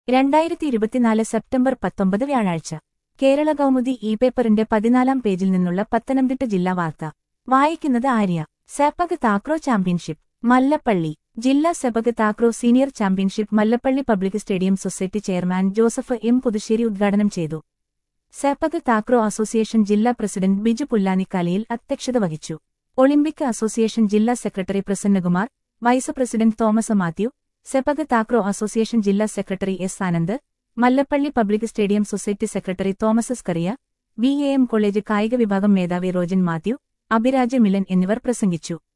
രണ്ടായിരത്തി ഇരുപത്തിനാല് സെപ്റ്റംബർ പത്തൊമ്പത് വ്യാഴാഴ്ച കേരള കൗമുദി ഇ പേപ്പറിന്റെ പതിനാലാം പേജിൽ നിന്നുള്ള പത്തനംതിട്ട ജില്ലാ വാർത്ത വായിക്കുന്നത് Arya sepak takraw championship Mallappally ജില്ലാ sepak takraw senior championship Mallappally public stadium society chairman Joseph M Puthussery ഉദ്ഘാടനം ചെയ്തു സെപക് താക്രോ അസോസിയേഷൻ ജില്ലാ പ്രസിഡന്റ് ബിജു പുല്ലാനിക്കാലിയിൽ അധ്യക്ഷത വഹിച്ചു ഒളിമ്പിക് അസോസിയേഷൻ ജില്ലാ secretary Prasannakumar vice president Thomas Mathew sepak takraw association ജില്ലാ secretary S Anand Mallappally public stadium society secretary Thomas Scaria V A M college കായിക വിഭാഗം മേധാവി റോജൻ മാത്യു അഭിരാജ് മിലൻ എന്നിവർ പ്രസംഗിച്ചു